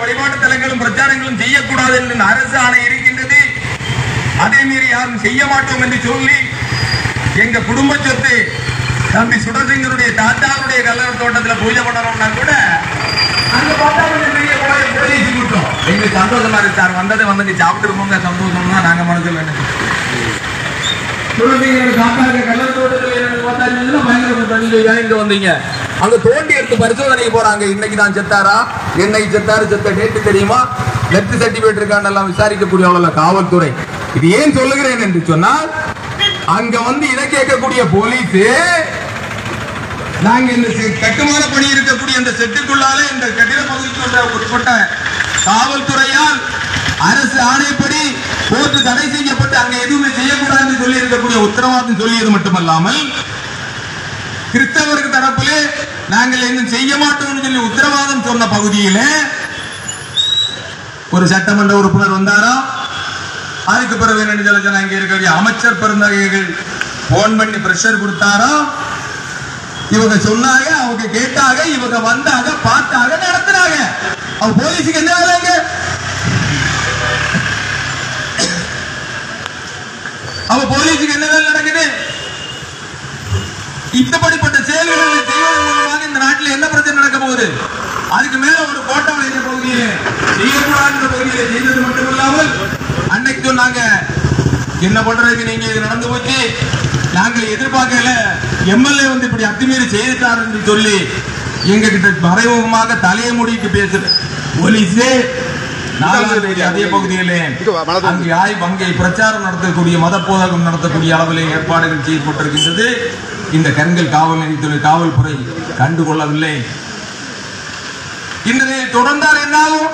வழிபாட்டு தலங்களும் பிரச்சாரங்களும் செய்யக்கூடாது என்று அரசு ஆணை இருக்கின்றது அதே மீறி யாரும் செய்ய மாட்டோம் என்று சொல்லி எங்க குடும்ப சொத்து தம்பி சுடசிங்கருடைய தாத்தாவுடைய கல்லற தோட்டத்துல பூஜை பண்ணணும்னா கூட அங்க பார்த்தா கொஞ்சம் பெரிய கோயில் போலீஸ் கூட்டம் எங்களுக்கு சந்தோஷமா இருக்கு சார் வந்ததை வந்து சாப்பிட்டு இருக்கோங்க சந்தோஷம் தான் நாங்க மனசுல நினைக்கிறோம் சுடசிங்கர் தாத்தாவுடைய கல்லற தோட்டத்துல எனக்கு பார்த்தா இருந்ததுன்னா பயங்கர கூட்டம் நீங்க ஏன் இங்க வந்தீங்க அங்க தோண்டி எடுத்து பரிசோதனைக்கு போறாங்க இன்னைக்கு தான் செத்தாரா என்னைக்கு செத்தாரு செத்த டேட்டு தெரியுமா லெப்ட் சர்டிபிகேட் இருக்கான்னு எல்லாம் விசாரிக்கக்கூடிய அவ்வளவு காவல்துறை இது ஏன் சொல்லுகிறேன் என்று சொன்னால் அங்க வந்து இதை கேட்கக்கூடிய போலீஸ் நாங்க இந்த செ- கட்டுமான பணி இருக்கக்கூடிய இந்த செட்டுக்குள்ளால இந்த கட்டிட பகுதிக்கு உள்ள உட்பட்ட காவல்துறையால் அரசு ஆணைப்படி போட்டு தடை செய்யப்பட்டு அங்க எதுவுமே செய்யக்கூடாதுன்னு சொல்லி இருக்கக்கூடிய உத்தரவாதம் சொல்லியது மட்டுமல்லாமல் கிறிஸ்தவருக்கு தரப்பிலே நாங்கள் இன்னும் செய்ய மாட்டோம்னு சொல்லி உத்தரவாதம் சொன்ன பகுதியிலே ஒரு சட்டமன்ற உறுப்பினர் வந்தாரா அதுக்கு பிறகு என்ன சொல்ல அங்க இருக்கக்கூடிய அமைச்சர் பெருந்தகைகள் போன் பண்ணி பிரஷர் கொடுத்தாரா இவங்க சொன்னாங்க அவங்க கேட்டாங்க இவங்க வந்தாங்க பார்த்தாங்க நடத்துனாங்க அவ போலீஸுக்கு என்ன வேலைங்க அவ போலீஸுக்கு என்ன வேலை நடக்குது இப்படிப்பட்ட செயல்களை செய்வதன் மூலமாக இந்த நாட்டில் என்ன பிரச்சனை நடக்க போகுது அதுக்கு மேல ஒரு கோட்டை இந்த பகுதியிலே செய்யக்கூடாத பகுதியிலே செய்தது மட்டுமில்லாமல் அன்னைக்கு சொன்னாங்க என்ன பண்றதுக்கு நீங்க இது நடந்து போச்சு நாங்கள் எதிர்பார்க்கல எம்எல்ஏ வந்து இப்படி அத்துமீறி செய்துட்டார் என்று சொல்லி எங்க கிட்ட மறைமுகமாக தலையை மூடிட்டு பேசுற போலீஸே நாலாம் தேதி அதே பகுதியிலே அங்கே ஆய்வு அங்கே பிரச்சாரம் நடத்தக்கூடிய மத போதகம் நடத்தக்கூடிய அளவிலே ஏற்பாடுகள் செய்யப்பட்டிருக்கின்றது இந்த கருங்கல் காவல் நிலையத்துறை காவல்துறை கண்டுகொள்ளவில்லை இந்த நிலையை தொடர்ந்தால் என்னாகும்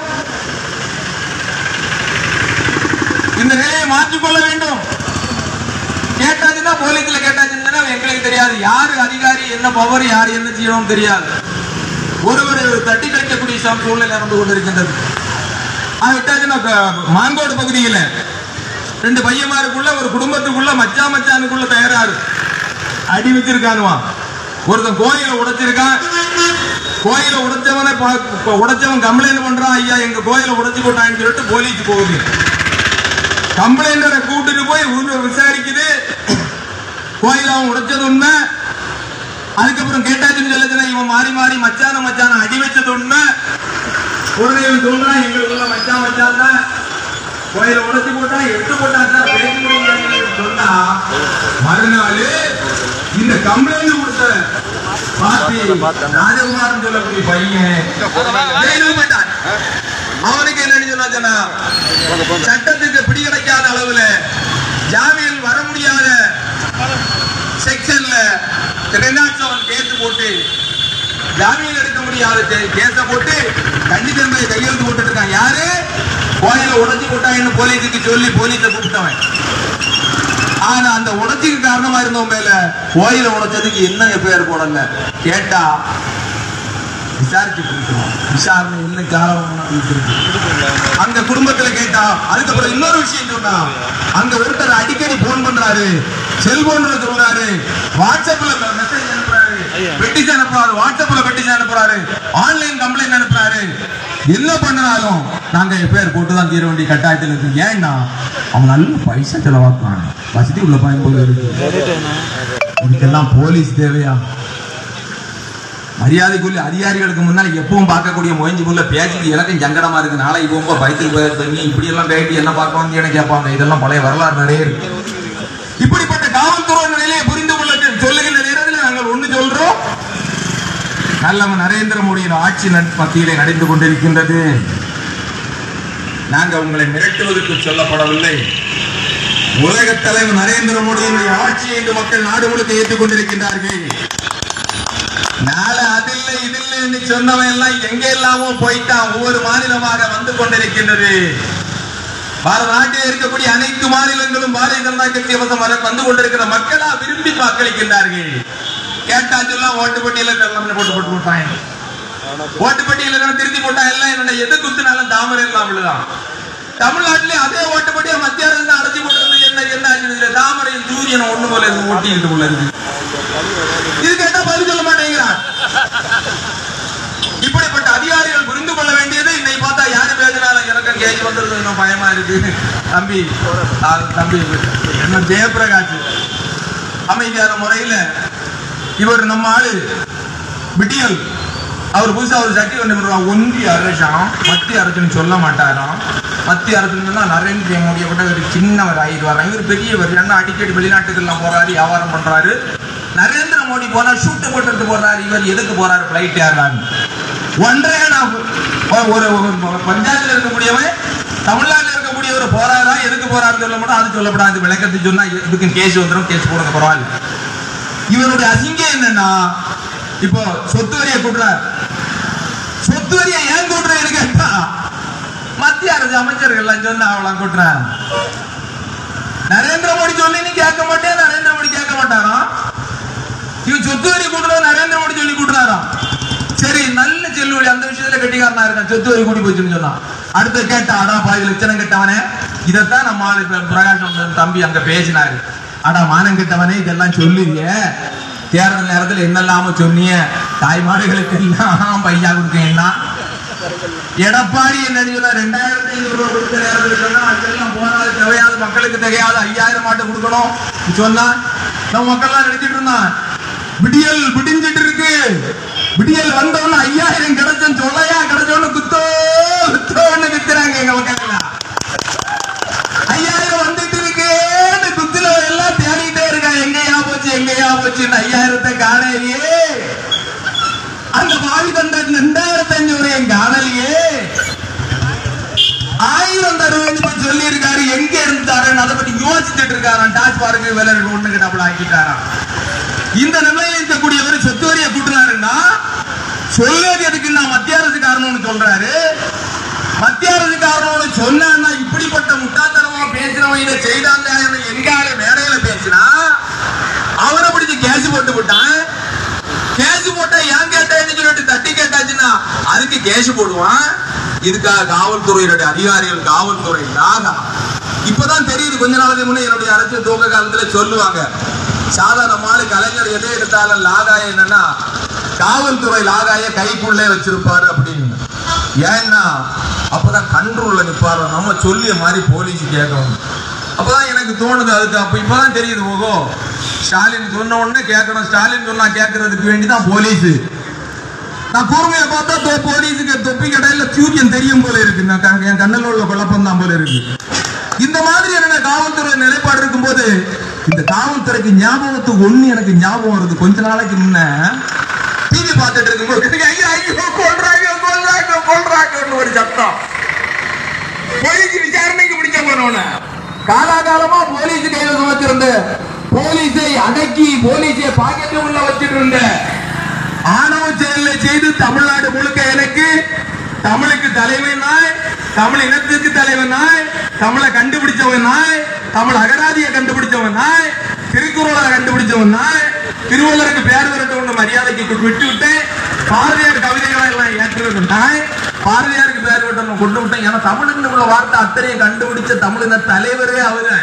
இந்த நிலையை மாற்றிக்கொள்ள வேண்டும் கேட்டாச்சுன்னா போலீஸ்ல கேட்டாச்சுன்னா எங்களுக்கு தெரியாது யாரு அதிகாரி என்ன பவர் யார் என்ன செய்யணும் தெரியாது ஒருவரை ஒரு தட்டி கழிக்கக்கூடிய சம் சூழ்நிலை நடந்து கொண்டிருக்கின்றது அது விட்டாச்சுன்னா க- மாங்கோடு பகுதியில ரெண்டு பையன்மாருக்குள்ள ஒரு குடும்பத்துக்குள்ள மச்சா மச்சானுக்குள்ள தயாராரு அடி வச்சிருக்கானுவா ஒருத்தன் கோயிலை உடைச்சிருக்கான் கோயிலை உடைச்சவனை பா- உடைச்சவன் கம்ப்ளைண்ட் பண்றான் ஐயா எங்க கோயிலை உடைச்சு போட்டான்னு சொல்லிட்டு போலீஸ் போகுது கம்ப்ளைண்டரை கூட்டிட்டு போய் உள்ள விசாரிக்குது கோயில அவன் உடைச்சது உண்மை அதுக்கப்புறம் கேட்டாச்சுன்னு சொல்லுச்சுன்னா இவன் மாறி மாறி மச்சான மச்சான அடி வச்சது உண்மை உடனே இவன் சொல்றான் எங்களுக்குள்ள மச்சான் மச்சான் தான் கோயில உடைச்சு போட்டா எடுத்து போட்டா சார் பேச முடியாது சொன்னா மறுநாள் இந்த கம்ப்ளைண்ட் கொடுத்த பார்ட்டி ராஜகுமாரன் சொல்லக்கூடிய பையன் ஜெயிலுக்கு போயிட்டான். அவனுக்கு என்னன்னு சொன்னா சொன்னா, சட்டத்துக்கு பிடி கிடைக்காத அளவுல ஜாமீன் வர முடியாத செக்ஷன்ல ரெண்டாட்சம் கேஸ் போட்டு ஜாமீன் எடுக்க முடியாத கேஸ போட்டு கண்டிஷன் கையெழுத்து போட்டு இருக்கான் யாரு கோயில உடைச்சு போட்டாங்கன்னு போலீஸுக்கு சொல்லி போலீஸை கூப்பிட்டவன் ஆனா அந்த உடைச்சுக்கு காரணமா இருந்தவன் மேல கோயில உடைச்சதுக்கு என்ன பேர் போடல கேட்டா விசாரிச்சு கொடுக்கணும் விசாரணை என்ன காரணம் அந்த குடும்பத்துல கேட்டா அதுக்கப்புறம் இன்னொரு விஷயம் சொன்னா அங்க ஒருத்தர் அடிக்கடி போன் பண்றாரு செல்போன்ல சொல்றாரு வாட்ஸ்அப்ல மெசேஜ் அனுப்புறாரு பெட்டிஷன் அனுப்புறாரு வாட்ஸ்அப்ல பெட்டிஷன் அனுப்புறாரு ஆன்லைன் கம்ப்ளைண்ட் அனுப்புறாரு என்ன பண்ணாலும் நாங்க பேர் போட்டு தான் தீர வேண்டிய கட்டாயத்தில் இருக்கு ஏன்னா அவங்க நல்ல பைசா செலவாக்குறாங்க வசதி உள்ள பயன்போது இருக்கு இதுக்கெல்லாம் போலீஸ் தேவையா மரியாதைக்குரிய அதிகாரிகளுக்கு முன்னால் எப்பவும் பார்க்கக்கூடிய மொயஞ்சி புள்ள பேச்சுக்கு எனக்கும் சங்கடமா இருக்கு நாளை போகும்போது பயத்துக்கு போயிருந்தீங்க இப்படி எல்லாம் பேட்டி என்ன பார்க்க வந்தீங்கன்னு கேட்பாங்க இதெல்லாம் பழைய வரலாறு நிறைய இருக்கு இப்படிப்பட்ட காவல்துறை நிலையை புரிந்து கொள்ள சொல்லுகின்ற நேரத்தில் நாங்கள் ஒண்ணு சொல்றோம் நல்லவன் நரேந்திர மோடியின் ஆட்சி நட்- மத்தியிலே நடந்து கொண்டிருக்கின்றது நாங்க உங்களை மிரட்டுவதற்கு சொல்லப்படவில்லை உலக தலைவர் நரேந்திர மோடியினுடைய ஆட்சியை இந்த மக்கள் நாடு முழுக்க ஏற்றுக் கொண்டிருக்கின்றார்கள் நாளை அதில்லை இதில்லை என்று சொன்னவன் எல்லாம் எங்க எல்லாமோ போயிட்டான் ஒவ்வொரு மாநிலமாக வந்து கொண்டிருக்கின்றது பாரத நாட்டில் இருக்கக்கூடிய அனைத்து மாநிலங்களும் பாரதிய ஜனதா கட்சி வசம் வர வந்து கொண்டிருக்கிற மக்களா விரும்பி வாக்களிக்கின்றார்கள் கேட்டா சொல்லலாம் ஓட்டு பட்டியல போட்டு போட்டு போட்டாங்க ஓட்டு பட்டியல திருத்தி போட்டா எல்லாம் என்னோட எது குத்துனாலும் தாமரை எல்லாம் விழுதான் தமிழ்நாட்டிலே அதே ஓட்டுப்படியா மத்திய அரசு தான் அடைச்சு போட்டிருந்தது என்ன என்ன ஆச்சு இதுல தாமரையும் சூரியன் ஒண்ணு போல இருக்கு ஒட்டிக்கிட்டு போல இருக்கு இது கேட்டா பதில் சொல்ல மாட்டேங்கிறான் இப்படிப்பட்ட அதிகாரிகள் புரிந்து கொள்ள வேண்டியது இன்னை பார்த்தா யார் கேள்வி வந்திருக்கு இன்னும் பயமா இருக்கு தம்பி ஆ, தம்பி என்ன ஜெயபிரகாஷ் அமைதியான முறையில இவர் நம்ம ஆளு விட்டியல் அவர் புதுசா ஒரு சட்டி ஒன்று பண்ணுவாங்க ஒன்றிய அரசாம் மத்திய அரசுன்னு சொல்ல மாட்டாராம் மத்திய அரசுன்னு சொன்னா நரேந்திர மோடியை விட ஒரு சின்னவர் ஆயிடுவாராம் இவர் பெரியவர் ஏன்னா அடிக்கடி வெளிநாட்டுக்கெல்லாம் போறாரு வியாபாரம் பண்றாரு நரேந்திர மோடி போனா ஷூட்டு போட்டுட்டு போறாரு இவர் எதுக்கு போறாரு பிளைட் ஏறலான்னு ஒன்றே நான் ஒரு ஒரு ஒரு பஞ்சாயத்துல இருக்கக்கூடியவன் தமிழ்நாட்டில் இருக்கக்கூடியவர் போறாரா எதுக்கு போறாரு சொல்ல மாட்டோம் அது சொல்லப்படாது விளக்கத்தை சொன்னா இதுக்கு கேஸ் வந்துடும் கேஸ் போடுங்க பரவாயில்ல இவருடைய அசிங்கம் என்னன்னா இப்போ சொத்து வரியை கூட்டுறார் சொத்து வரியை ஏன் கூட்டுறேன்னு கேட்டா மத்திய அரசு அமைச்சர்கள் சொன்னா அவளாம் கூட்டுறேன் நரேந்திர மோடி சொல்லி நீ கேட்க மாட்டேன் நரேந்திர மோடி கேட்க மாட்டாராம் இவன் சொத்து வரி கூட்டுறது நரேந்திர மோடி சொல்லி கூட்டுறாராம் சரி நல்ல செல்லுவழி அந்த விஷயத்துல கெட்டிக்காரனா இருக்கான் சொத்து வரி கூடி போச்சுன்னு சொன்னான் அடுத்து கேட்டா அடா பாதி லட்சணம் கெட்டவனே இதைத்தான் நம்ம ஆளு இப்ப பிரகாஷம் தம்பி அங்க பேசினாரு அடா மானம் கெட்டவனே இதெல்லாம் சொல்லுறியே தேர்தல் நேரத்துல என்னெல்லாம சொன்னிய தாய்மார்களுக்கு எல்லாம் பையா கொடுத்தீங்கன்னா எடப்பாடி என்ன சொல்ல ரெண்டாயிரத்தி ஐநூறு ரூபாய் கொடுத்த நேரத்தில் சொன்னா அதெல்லாம் போராது தேவையாது மக்களுக்கு தேவையாது ஐயாயிரம் மாட்டு கொடுக்கணும் சொன்னா நம்ம மக்கள்லாம் நினைச்சிட்டு இருந்தான் விடியல் விடிஞ்சிட்டு இருக்கு விடியல் வந்தவன ஐயாயிரம் கிடைச்சோன்னு சொல்லையா கிடைச்சோன்னு குத்தோ குத்தோன்னு வித்துறாங்க எங்க மக்கள் எல்லாம். ஐயாயிரம் வந்துட்டு இருக்கேன்னு குத்துல எல்லாம் தேடிட்டே இருக்கான் எங்கேயா போச்சு எங்கேயா போச்சுன்னு ஐயாயிரத்தை காணையிலே அந்த பாவி தந்த ரெண்டாயிரத்தி அஞ்சூறு என் காணலையே ஆயிரம் தருவேன் சொல்லி இருக்காரு எங்க இருந்து தரேன்னு அதை பத்தி யோசிச்சுட்டு இருக்காராம் டாஸ் பாருங்க விலை ஒண்ணு கிட்டாப்புல ஆக்கிட்டாராம் இந்த நிலையில இருக்கக்கூடியவர் சொத்து வரியை கூட்டுறாருன்னா சொல்லுவது எதுக்கு நான் மத்திய அரசு காரணம்னு சொல்றாரு மத்திய அரசு காரணம்னு சொன்னா இப்படிப்பட்ட முட்டாத்தனமா பேசுறவன் இதை செய்தாங்க எங்க ஆளு மேடையில பேசினா அவரை பிடிச்சு கேஸ் போட்டு விட்டான் கேஸ் போட்டா ஏன் கேட்டேன்னு சொல்லிட்டு தட்டி கேட்டாச்சுன்னா அதுக்கு கேஸ் போடுவான் இதுக்காக காவல்துறையினுடைய அதிகாரிகள் காவல்துறை லாகா இப்பதான் தெரியுது கொஞ்ச நாளுக்கு முன்னே என்னுடைய அரசியல் துவக்க காலத்துல சொல்லுவாங்க சாதாரணமான கலைஞர் எதை எடுத்தாலும் லாகாய என்னன்னா காவல்துறை லாகாய கைக்குள்ளே வச்சிருப்பாரு அப்படின்னு ஏன்னா அப்பதான் கண்ட்ரோல்ல நிப்பாரு நம்ம சொல்லிய மாதிரி போலீஸ் கேட்கணும் அப்பதான் எனக்கு தோணுது அதுக்கு அப்ப இப்பதான் தெரியுது ஓகோ ஸ்டாலின் சொன்ன உடனே கேட்கணும் ஸ்டாலின் சொன்னா கேட்கறதுக்கு வேண்டிதான் போலீஸ் நான் கூர்மையை பார்த்தா தோ போலீஸுக்கு தொப்பி கடையில சூரியன் தெரியும் போல இருக்கு நான் க- என் கண்ணில் உள்ள குழப்பம் தான் போல இருக்கு இந்த மாதிரி என்ன காவல்துறை நிலைப்பாடு இருக்கும்போது இந்த காவல்துறைக்கு ஞாபகத்துக்கு ஒண்ணு எனக்கு ஞாபகம் வருது கொஞ்ச நாளைக்கு முன்ன டிவி பார்த்துட்டு இருக்கும்போது ஐயோ ஐயோ கொள்றாங்க கொள்றாங்க கொள்றாங்கன்னு ஒரு சத்தம் போலீஸ் விசாரணைக்கு பிடிச்ச போனோன்னு காலாகாலமா போலீஸ் கையில சுமத்திருந்த போலீஸை அடக்கி போலீஸை பாக்கெட்ல உள்ள வச்சிட்டு இருந்த ஆணவ செயலை செய்து தமிழ்நாடு முழுக்க எனக்கு தமிழுக்கு தலைவன் நாய் தமிழ் இனத்துக்கு தலைவன் நாய் தமிழை கண்டுபிடிச்சவன் நாய் தமிழ் அகராதியை கண்டுபிடிச்சவன் நாய் திருக்குறளை கண்டுபிடிச்சவன் நாய் திருவள்ளுவருக்கு பேர் விரட்ட ஒன்று மரியாதைக்கு கு- விட்டு விட்டேன் பாரதியார் கவிதைகளை எல்லாம் ஏற்றுவது நாய் பாரதியாருக்கு பேர் விட்டணும் கொண்டு விட்டேன் ஏன்னா தமிழுக்கு உள்ள வார்த்தை அத்தனையும் கண்டுபிடிச்ச தமிழின தலைவரே அவரு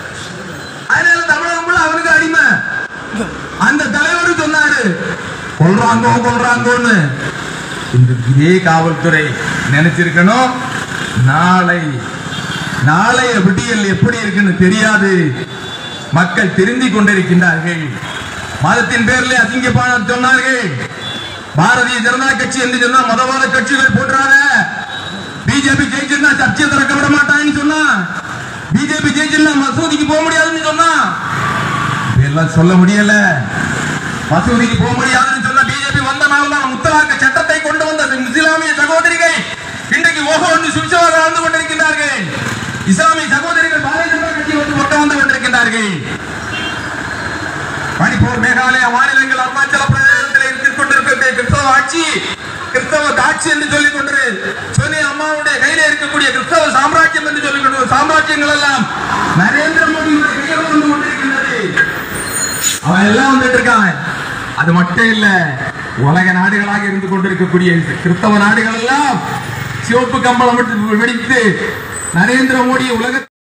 அதனால தமிழகம் full அவனுக்கு அடிமை அந்த தலைவர் சொன்னாரு கொள்றாங்கோ கொள்றாங்கோன்னு இந்த இதே காவல்துறை நினைச்சிருக்கணும் நாளை நாளைய விடியல் எப்படி இருக்குன்னு தெரியாது மக்கள் திருந்திக் கொண்டிருக்கின்றார்கள் மதத்தின் பேரில் அசிங்கப்பான சொன்னார்கள் பாரதிய ஜனதா கட்சி என்று சொன்னா மதவாத கட்சிகள் போட்டுறாத பிஜேபி ஜெயிச்சிருந்தா சர்ச்சையை திறக்க விட மாட்டான்னு சொன்னா பிஜேபி ஜெயிச்சிருந்தா மசூதிக்கு போக முடியாதுன்னு சொன்னா இதெல்லாம் சொல்ல முடியல மசூதிக்கு போக முடியாதுன்னு சொன்ன பிஜேபி வந்த நாள் தான் முத்தலாக்க சட்டத்தை கொண்டு வந்த இஸ்லாமிய சகோதரிகள் இன்றைக்கு ஓஹோ என்று சுவிச்சமாக வாழ்ந்து கொண்டிருக்கிறார்கள் இஸ்லாமிய சகோதரிகள் பாரதிய ஜனதா கட்சி வந்து ஒட்ட வந்து கொண்டிருக்கிறார்கள் மணிப்பூர் மேகாலயா மாநிலங்கள் அருணாச்சல பிரதேசத்தில் இருக்கிற கொண்டிருக்கிற கிறிஸ்தவ ஆட்சி கிறிஸ்தவ காட்சி என்று சொல்லிக் கொண்டு சோனியா அம்மாவுடைய கையில இருக்கக்கூடிய கிறிஸ்தவ சாம்ராஜ்யம் என்று சொல்லிக் கொண்டு சாம்ராஜ்யங்கள் எல்லாம் நரேந்திர மோடியுடைய கையில் வந்து கொண்டிருக்கின்றது அவன் எல்லாம் வந்துட்டு இருக்கான் அது மட்டும் இல்ல உலக நாடுகளாக இருந்து கொண்டிருக்கக்கூடிய கிறிஸ்தவ நாடுகள் எல்லாம் சிவப்பு கம்பளம் விட்டு வெடித்து நரேந்திர மோடி உலக